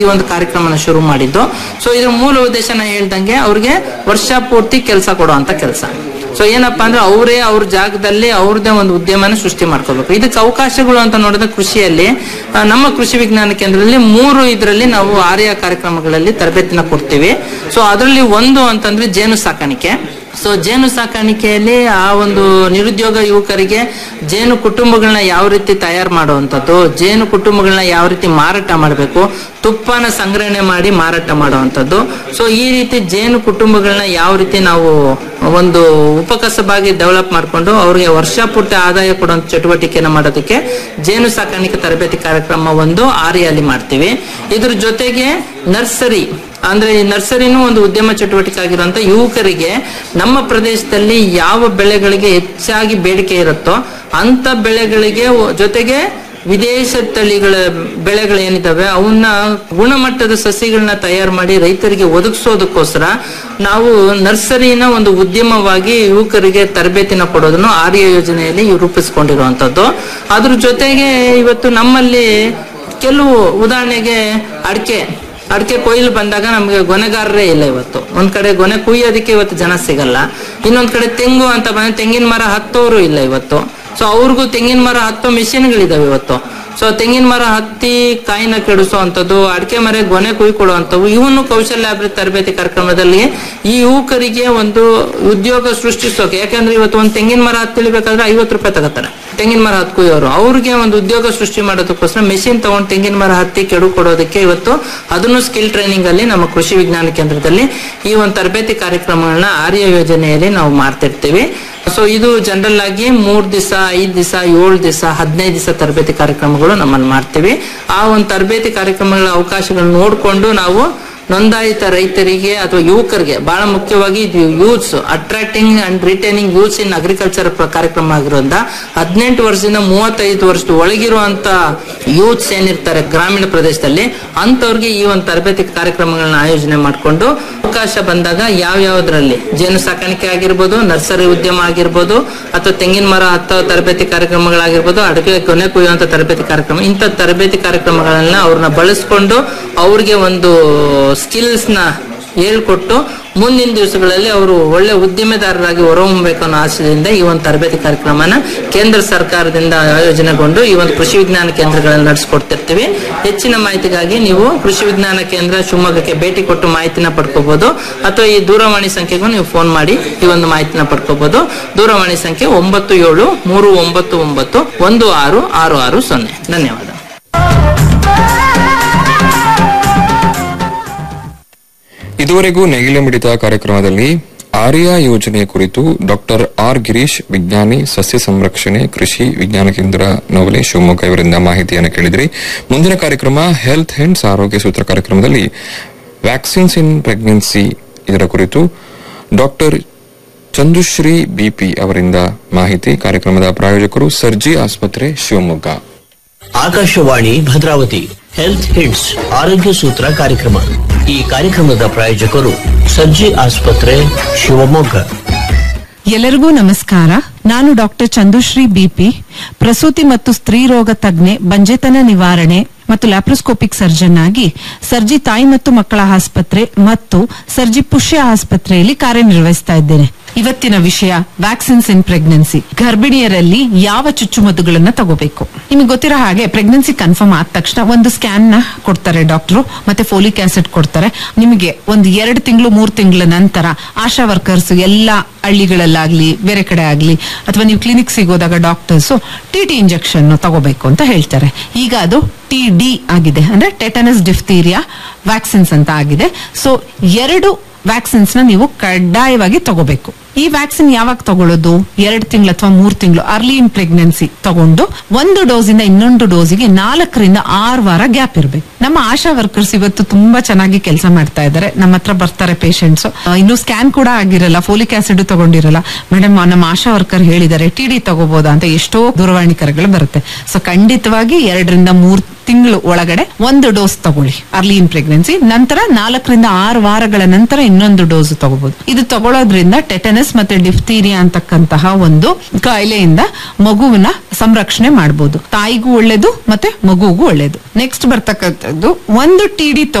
ಈ ಒಂದು ಕಾರ್ಯಕ್ರಮನ ಶುರು ಮಾಡಿದ್ದು ಸೊ ಇದ್ರ ಮೂಲ ಉದ್ದೇಶ ನಾ ಹೇಳ್ದಂಗೆ ಅವ್ರಿಗೆ ವರ್ಷ ಪೂರ್ತಿ ಕೆಲಸ ಕೊಡುವಂತ ಕೆಲಸ ಸೊ ಏನಪ್ಪಾ ಅಂದ್ರೆ ಅವರೇ ಅವ್ರ ಜಾಗದಲ್ಲಿ ಅವ್ರದ್ದೇ ಒಂದು ಉದ್ಯಮನ ಸೃಷ್ಟಿ ಮಾಡ್ಕೋಬೇಕು ಇದಕ್ಕೆ ಅವಕಾಶಗಳು ಅಂತ ನೋಡಿದ್ರೆ ಕೃಷಿಯಲ್ಲಿ ಆ, ನಮ್ಮ ಕೃಷಿ ವಿಜ್ಞಾನ ಕೇಂದ್ರದಲ್ಲಿ ಮೂರು ಇದರಲ್ಲಿ ನಾವು ಆರ್ಯ ಕಾರ್ಯಕ್ರಮಗಳಲ್ಲಿ ತರಬೇತಿನ ಕೊಡ್ತೀವಿ ಸೊ ಅದರಲ್ಲಿ ಒಂದು ಅಂತಂದ್ರೆ ಜೇನು ಸಾಕಾಣಿಕೆ ಸೊ ಜೇನು ಸಾಕಾಣಿಕೆಯಲ್ಲಿ ಆ ಒಂದು ನಿರುದ್ಯೋಗ ಯುವಕರಿಗೆ ಜೇನು ಕುಟುಂಬಗಳನ್ನ ಯಾವ ರೀತಿ ತಯಾರು ಮಾಡುವಂಥದ್ದು ಜೇನು ಕುಟುಂಬಗಳನ್ನ ಯಾವ ರೀತಿ ಮಾರಾಟ ಮಾಡಬೇಕು ತುಪ್ಪನ ಸಂಗ್ರಹಣೆ ಮಾಡಿ ಮಾರಾಟ ಮಾಡುವಂಥದ್ದು ಸೊ ಈ ರೀತಿ ಜೇನು ಕುಟುಂಬಗಳನ್ನ ಯಾವ ರೀತಿ ನಾವು ಒಂದು ಉಪಕಸಬಾಗಿ ಡೆವಲಪ್ ಮಾಡಿಕೊಂಡು ಅವ್ರಿಗೆ ವರ್ಷ ಪೂರ್ತಿ ಆದಾಯ ಕೊಡುವಂತ ಚಟುವಟಿಕೆನ ಮಾಡೋದಕ್ಕೆ ಜೇನು ಸಾಕಾಣಿಕೆ ತರಬೇತಿ ಕಾರ್ಯಕ್ರಮ ಒಂದು ಆರಿಯಲ್ಲಿ ಮಾಡ್ತೀವಿ ಇದ್ರ ಜೊತೆಗೆ ನರ್ಸರಿ ಅಂದ್ರೆ ಈ ನರ್ಸರಿನೂ ಒಂದು ಉದ್ಯಮ ಚಟುವಟಿಕೆ ಆಗಿರುವಂತ ಯುವಕರಿಗೆ ನಮ್ಮ ಪ್ರದೇಶದಲ್ಲಿ ಯಾವ ಬೆಳೆಗಳಿಗೆ ಹೆಚ್ಚಾಗಿ ಬೇಡಿಕೆ ಇರುತ್ತೋ ಅಂತ ಬೆಳೆಗಳಿಗೆ ಒ- ಜೊತೆಗೆ ವಿದೇಶ ತಳಿಗಳ ಬೆಳೆಗಳು ಏನಿದಾವೆ ಅವನ್ನ ಗುಣಮಟ್ಟದ ಸಸಿಗಳನ್ನ ತಯಾರು ಮಾಡಿ ರೈತರಿಗೆ ಒದಗಿಸೋದಕ್ಕೋಸ್ಕರ ನಾವು ನರ್ಸರಿನ ಒಂದು ಉದ್ಯಮವಾಗಿ ಯುವಕರಿಗೆ ತರಬೇತಿನ ಕೊಡೋದನ್ನು ಆರ್ಯ ಯೋಜನೆಯಲ್ಲಿ ರೂಪಿಸ್ಕೊಂಡಿರುವಂತದ್ದು ಅದ್ರ ಜೊತೆಗೆ ಇವತ್ತು ನಮ್ಮಲ್ಲಿ ಕೆಲವು ಉದಾಹರಣೆಗೆ ಅಡಿಕೆ ಅಡಿಕೆ ಕೊಯ್ಲು ಬಂದಾಗ ನಮಗೆ ಗೊನೆಗಾರರೇ ಇಲ್ಲ ಇವತ್ತು ಒಂದ್ ಕಡೆ ಗೊನೆ ಕುಯ್ಯೋದಕ್ಕೆ ಇವತ್ತು ಜನ ಸಿಗಲ್ಲ ಇನ್ನೊಂದ್ ಕಡೆ ತೆಂಗು ಅಂತ ಬಂದ್ರೆ ತೆಂಗಿನ ಮರ ಹತ್ತೋರು ಇಲ್ಲ ಇವತ್ತು ಸೊ ಅವ್ರಿಗೂ ತೆಂಗಿನ ಮರ ಹತ್ತೋ ಮಿಷಿನ್ಗಳಿದಾವೆ ಇವತ್ತು ಸೊ ತೆಂಗಿನ ಮರ ಹತ್ತಿ ಕಾಯಿನ ಕೆಡಿಸುವಂಥದ್ದು ಅಡಿಕೆ ಮರ ಗೊನೆ ಕುಯ್ಕೊಳ್ಳುವಂಥವು ಇವನ್ನು ಕೌಶಲ್ಯಾಭಿವೃದ್ಧಿ ತರಬೇತಿ ಕಾರ್ಯಕ್ರಮದಲ್ಲಿ ಈ ಯುವಕರಿಗೆ ಒಂದು ಉದ್ಯೋಗ ಸೃಷ್ಟಿಸೋಕೆ ಯಾಕಂದ್ರೆ ಇವತ್ತು ಒಂದು ತೆಂಗಿನ ಮರ ಹತ್ತಿಳಿಬೇಕಾದ್ರೆ ಐವತ್ತು ರೂಪಾಯಿ ತಗೋತಾರೆ ತೆಂಗಿನ ಮರ ಹತ್ತು ಕುಯ್ಯೋರು ಅವ್ರಿಗೆ ಒಂದು ಉದ್ಯೋಗ ಸೃಷ್ಟಿ ಮಾಡೋದಕ್ಕೋಸ್ಕರ ಮೆಷಿನ್ ತಗೊಂಡು ತೆಂಗಿನ ಮರ ಹತ್ತಿ ಕೆಡು ಕೊಡೋದಕ್ಕೆ ಇವತ್ತು ಅದನ್ನು ಸ್ಕಿಲ್ ಟ್ರೈನಿಂಗ್ ಅಲ್ಲಿ ನಮ್ಮ ಕೃಷಿ ವಿಜ್ಞಾನ ಕೇಂದ್ರದಲ್ಲಿ ಈ ಒಂದು ತರಬೇತಿ ಕಾರ್ಯಕ್ರಮಗಳನ್ನ ಆರ್ಯ ಯೋಜನೆಯಲ್ಲಿ ನಾವು ಮಾಡ್ತಿರ್ತೀವಿ ಸೊ ಇದು ಜನರಲ್ ಆಗಿ ಮೂರ್ ದಿವಸ ಐದ್ ದಿವಸ ಏಳು ದಿವಸ ಹದಿನೈದು ದಿವಸ ತರಬೇತಿ ಕಾರ್ಯಕ್ರಮಗಳು ನಮ್ಮಲ್ಲಿ ಮಾಡ್ತೀವಿ ಆ ಒಂದು ತರಬೇತಿ ಕಾರ್ಯಕ್ರಮಗಳ ಅವಕಾಶಗಳನ್ನ ನೋಡಿಕೊಂಡು ನಾವು ನೋಂದಾಯಿತ ರೈತರಿಗೆ ಅಥವಾ ಯುವಕರಿಗೆ ಬಹಳ ಮುಖ್ಯವಾಗಿ youths attracting and retaining youths in agriculture ಕಾರ್ಯಕ್ರಮ ಆಗಿರೋದ್ರಿಂದ ಹದಿನೆಂಟು ವರ್ಷದಿಂದ ಮೂವತ್ತೈದು ವರ್ಷದ ಒಳಗಿರುವಂತ ಯೂತ್ಸ್ ಏನಿರ್ತಾರೆ ಗ್ರಾಮೀಣ ಪ್ರದೇಶದಲ್ಲಿ ಅಂತವ್ರಿಗೆ ಈ ಒಂದು ತರಬೇತಿ ಕಾರ್ಯಕ್ರಮಗಳನ್ನ ಆಯೋಜನೆ ಮಾಡಿಕೊಂಡು ಅವಕಾಶ ಬಂದಾಗ ಯಾವ ಯಾವ್ದ್ರಲ್ಲಿ ಜೇನು ಸಾಕಾಣಿಕೆ ಆಗಿರ್ಬೋದು ನರ್ಸರಿ ಉದ್ಯಮ ಆಗಿರ್ಬೋದು ಅಥವಾ ತೆಂಗಿನ ಮರ ಹತ್ತೋ ತರಬೇತಿ ಕಾರ್ಯಕ್ರಮಗಳಾಗಿರ್ಬೋದು ಅಡಿಕೆ ಕೊನೆ ಕುಯ್ಯುವಂತ ತರಬೇತಿ ಕಾರ್ಯಕ್ರಮ ಇಂಥ ತರಬೇತಿ ಕಾರ್ಯಕ್ರಮಗಳನ್ನ ಅವ್ರನ್ನ ಬಳಸ್ಕೊಂಡು ಅವ್ರಿಗೆ ಒಂದು ಸ್ಕಿಲ್ಸ್ ನ ಹೇಳ್ಕೊಟ್ಟು ಮುಂದಿನ ದಿವಸಗಳಲ್ಲಿ ಅವರು ಒಳ್ಳೆ ಉದ್ದಿಮೆದಾರರಾಗಿ ಹೊರಹೊಮ್ಮಬೇಕು ಅನ್ನೋ ಆಶಯದಿಂದ ಈ ಒಂದು ತರಬೇತಿ ಕಾರ್ಯಕ್ರಮನ ಕೇಂದ್ರ ಸರ್ಕಾರದಿಂದ ಆಯೋಜನೆಗೊಂಡು ಈ ಒಂದು ಕೃಷಿ ವಿಜ್ಞಾನ ಕೇಂದ್ರಗಳಲ್ಲಿ ನಡೆಸ್ಕೊಡ್ತಿರ್ತೀವಿ ಹೆಚ್ಚಿನ ಮಾಹಿತಿಗಾಗಿ ನೀವು ಕೃಷಿ ವಿಜ್ಞಾನ ಕೇಂದ್ರ ಶಿವಮೊಗ್ಗಕ್ಕೆ ಭೇಟಿ ಕೊಟ್ಟು ಮಾಹಿತಿನ ಪಡ್ಕೋಬಹುದು ಅಥವಾ ಈ ದೂರವಾಣಿ ಸಂಖ್ಯೆಗೂ ನೀವು ಫೋನ್ ಮಾಡಿ ಈ ಒಂದು ಮಾಹಿತಿನ ಪಡ್ಕೋಬಹುದು ದೂರವಾಣಿ ಸಂಖ್ಯೆ ಒಂಬತ್ತು ಏಳು ಮೂರು ಒಂಬತ್ತು ಒಂಬತ್ತು ಒಂದು ಆರು ಆರು ಆರು ಸೊನ್ನೆ ಧನ್ಯವಾದ ಇದುವರೆಗೂ ನೇಗಿಲ ಮಿಡಿತ ಕಾರ್ಯಕ್ರಮದಲ್ಲಿ ಆರ್ಯ ಯೋಜನೆಯ ಕುರಿತು ಡಾಕ್ಟರ್ ಆರ್ ಗಿರೀಶ್ ವಿಜ್ಞಾನಿ ಸಸ್ಯ ಸಂರಕ್ಷಣೆ ಕೃಷಿ ವಿಜ್ಞಾನ ಕೇಂದ್ರ ನವಲೆ ಶಿವಮೊಗ್ಗ ಇವರಿಂದ ಮಾಹಿತಿಯನ್ನು ಕೇಳಿದ್ರಿ ಮುಂದಿನ ಕಾರ್ಯಕ್ರಮ ಹೆಲ್ತ್ ಹೆಂಡ್ಸ್ ಆರೋಗ್ಯ ಸೂತ್ರ ಕಾರ್ಯಕ್ರಮದಲ್ಲಿ ವ್ಯಾಕ್ಸಿನ್ಸ್ ಇನ್ ಪ್ರೆಗ್ನೆನ್ಸಿ ಇದರ ಕುರಿತು ಡಾಕ್ಟರ್ ಚಂದುಶ್ರೀ ಬಿಪಿ ಅವರಿಂದ ಮಾಹಿತಿ ಕಾರ್ಯಕ್ರಮದ ಪ್ರಾಯೋಜಕರು ಸರ್ಜಿ ಆಸ್ಪತ್ರೆ ಶಿವಮೊಗ್ಗ ಆಕಾಶವಾಣಿ ಭದ್ರಾವತಿ ಹೆಲ್ತ್ ಹಿಂಟ್ಸ್ ಆರೋಗ್ಯ ಸೂತ್ರ ಕಾರ್ಯಕ್ರಮ ಈ ಕಾರ್ಯಕ್ರಮದ ಪ್ರಾಯೋಜಕರು ಸರ್ಜಿ ಆಸ್ಪತ್ರೆ ಶಿವಮೊಗ್ಗ ಎಲ್ಲರಿಗೂ ನಮಸ್ಕಾರ ನಾನು ಡಾಕ್ಟರ್ ಚಂದುಶ್ರೀ ಬಿಪಿ ಪ್ರಸೂತಿ ಮತ್ತು ಸ್ತ್ರೀ ರೋಗ ತಜ್ಞೆ ಬಂಜೆತನ ನಿವಾರಣೆ ಮತ್ತು ಲ್ಯಾಪ್ರೋಸ್ಕೋಪಿಕ್ ಸರ್ಜನ್ ಆಗಿ ಸರ್ಜಿ ತಾಯಿ ಮತ್ತು ಮಕ್ಕಳ ಆಸ್ಪತ್ರೆ ಮತ್ತು ಸರ್ಜಿ ಪುಷ್ಯ ಆಸ್ಪತ್ರೆಯಲ್ಲಿ ಕಾರ್ಯನಿರ್ವಹಿಸ್ತಾ ಇದ್ದೇನೆ ಇವತ್ತಿನ ವಿಷಯ ವ್ಯಾಕ್ಸಿನ್ಸ್ ಇನ್ ಪ್ರೆಗ್ನೆನ್ಸಿ ಗರ್ಭಿಣಿಯರಲ್ಲಿ ಯಾವ ಚುಚ್ಚುಮದ್ದುಗಳನ್ನ ತಗೋಬೇಕು ನಿಮಗೆ ಗೊತ್ತಿರೋ ಹಾಗೆ ಪ್ರೆಗ್ನೆನ್ಸಿ ಕನ್ಫರ್ಮ್ ಆದ ತಕ್ಷಣ ಒಂದು ಸ್ಕ್ಯಾನ್ ನ ಕೊಡ್ತಾರೆ ಡಾಕ್ಟರ್ ಮತ್ತೆ ಫೋಲಿಕ್ ಆಸಿಡ್ ಕೊಡ್ತಾರೆ ನಿಮಗೆ ಒಂದು ಎರಡು ತಿಂಗಳು ಮೂರು ತಿಂಗಳ ನಂತರ ಆಶಾ ವರ್ಕರ್ಸ್ ಎಲ್ಲಾ ಹಳ್ಳಿಗಳಲ್ಲಾಗ್ಲಿ ಬೇರೆ ಕಡೆ ಆಗ್ಲಿ ಅಥವಾ ನೀವು ಕ್ಲಿನಿಕ್ ಸಿಗೋದಾಗ ಡಾಕ್ಟರ್ಸ್ ಟಿ ಟಿ ಇಂಜೆಕ್ಷನ್ ತಗೋಬೇಕು ಅಂತ ಹೇಳ್ತಾರೆ ಈಗ ಅದು ಟಿ ಡಿ ಆಗಿದೆ ಅಂದ್ರೆ ಟೆಟನಸ್ ಡಿಫ್ತೀರಿಯಾ ವ್ಯಾಕ್ಸಿನ್ಸ್ ಅಂತ ಆಗಿದೆ ಸೊ ಎರಡು ವ್ಯಾಕ್ಸಿನ್ಸ್ ನ ನೀವು ಕಡ್ಡಾಯವಾಗಿ ತಗೋಬೇಕು ಈ ವ್ಯಾಕ್ಸಿನ್ ಯಾವಾಗ ತಗೊಳ್ಳೋದು ಎರಡು ತಿಂಗಳು ಅಥವಾ ಮೂರು ತಿಂಗಳು ಅರ್ಲಿ ಇನ್ ಪ್ರೆಗ್ನೆನ್ಸಿ ತಗೊಂಡು ಒಂದು ಡೋಸ್ ಇಂದ ಇನ್ನೊಂದು ಡೋಸಿಗೆ ನಾಲ್ಕರಿಂದ ಆರು ವಾರ ಗ್ಯಾಪ್ ಇರಬೇಕು ನಮ್ಮ ಆಶಾ ವರ್ಕರ್ಸ್ ಇವತ್ತು ತುಂಬಾ ಚೆನ್ನಾಗಿ ಕೆಲಸ ಮಾಡ್ತಾ ಇದ್ದಾರೆ ನಮ್ಮ ಹತ್ರ ಬರ್ತಾರೆ ಪೇಷಂಟ್ಸ್ ಇನ್ನು ಸ್ಕ್ಯಾನ್ ಕೂಡ ಆಗಿರಲ್ಲ ಫೋಲಿಕ್ ಆಸಿಡ್ ತಗೊಂಡಿರಲ್ಲ ಮೇಡಮ್ ನಮ್ಮ ಆಶಾ ವರ್ಕರ್ ಹೇಳಿದ್ದಾರೆ ಟಿ ಡಿ ತಗೋಬಹುದಾ ಅಂತ ಎಷ್ಟೋ ದೂರವಾಣಿ ಕರೆಗಳು ಬರುತ್ತೆ ಸೊ ಖಂಡಿತವಾಗಿ ಎರಡರಿಂದ ಮೂರು ತಿಂಗಳು ಒಳಗಡೆ ಒಂದು ಡೋಸ್ ತಗೊಳ್ಳಿ ಅರ್ಲಿ ಇನ್ ಪ್ರೆಗ್ನೆನ್ಸಿ ನಂತರ ನಾಲ್ಕರಿಂದ ಆರು ವಾರಗಳ ನಂತರ ಇನ್ನೊಂದು ಡೋಸ್ ತಗೋಬಹುದು ಇದು ತಗೊಳ್ಳೋದ್ರಿಂದ ಟೆಟನಸ್ ಮತ್ತೆ ಡಿಫ್ತೀರಿಯಾ ಅಂತಕ್ಕಂತಹ ಒಂದು ಕಾಯಿಲೆಯಿಂದ ಮಗುವಿನ ಸಂರಕ್ಷಣೆ ಮಾಡಬಹುದು ತಾಯಿಗೂ ಒಳ್ಳೇದು ಮತ್ತೆ ಮಗುವಿಗೂ ಒಳ್ಳೇದು ನೆಕ್ಸ್ಟ್ ಬರ್ತಕ್ಕಂಥದ್ದು ಒಂದು ಟಿ ಡಿ